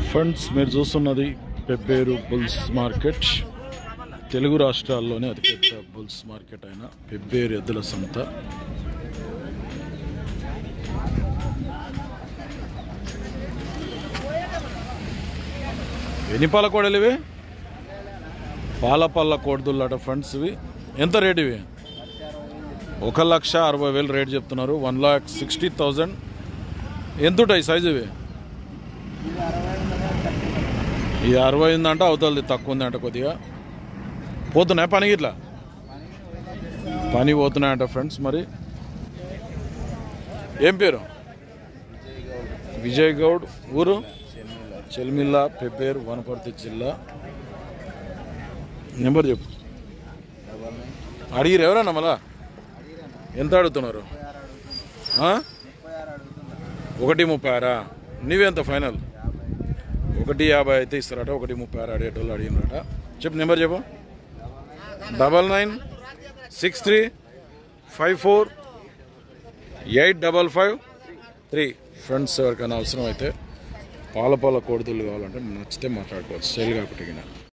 Friends మీరు చూస్తున్నది Pebbair bulls market Telugu రాష్ట్రాల్లోనే అతిపెద్ద బుల్స్ మార్కెట్ అయిన పెబ్బేరు ఎద్దుల సంత ఎన్ని పాల కోడలు ఇవి పాల పళ్ళ కోడదుల్లట ఫ్రెండ్స్ ఇవి ఎంత రేట్ ఇవి ఒక లక్ష అరవై వేలు రేట్ చెప్తున్నారు వన్ లాక్ సిక్స్టీ థౌజండ్ ఎంత ఉంటాయి సైజు ఇవి ఈ అరవై ఉందంట అవతలది తక్కువ ఉందంట కొద్దిగా పోతున్నాయి పనికి ఇట్లా పని పోతున్నాయంట ఫ్రెండ్స్ మరి ఏం పేరు విజయ్ గౌడ్ ఊరు చెల్మిల్లా పెబ్బేరు వనపర్తి జిల్లా నెంబర్ చెప్పు అడిగిరు ఎవరన్నా మళ్ళా ఎంత అడుగుతున్నారు ఆ? ఒకటి ముప్పై ఆరా నీవెంత ఫైనల్ ఒకటి యాభై అయితే ఇస్తారట ఒకటి ముప్పై ఆరు అడిగేటోళ్ళు అడిగినారట చెప్పు నెంబర్ చెప్పు double nine six three five four eight double five three friends ఎవరికైనా అవసరం అయితే పాల పాల కోడితులు కావాలంటే నచ్చితే మాట్లాడుకోవచ్చు సేల్ కాకుండా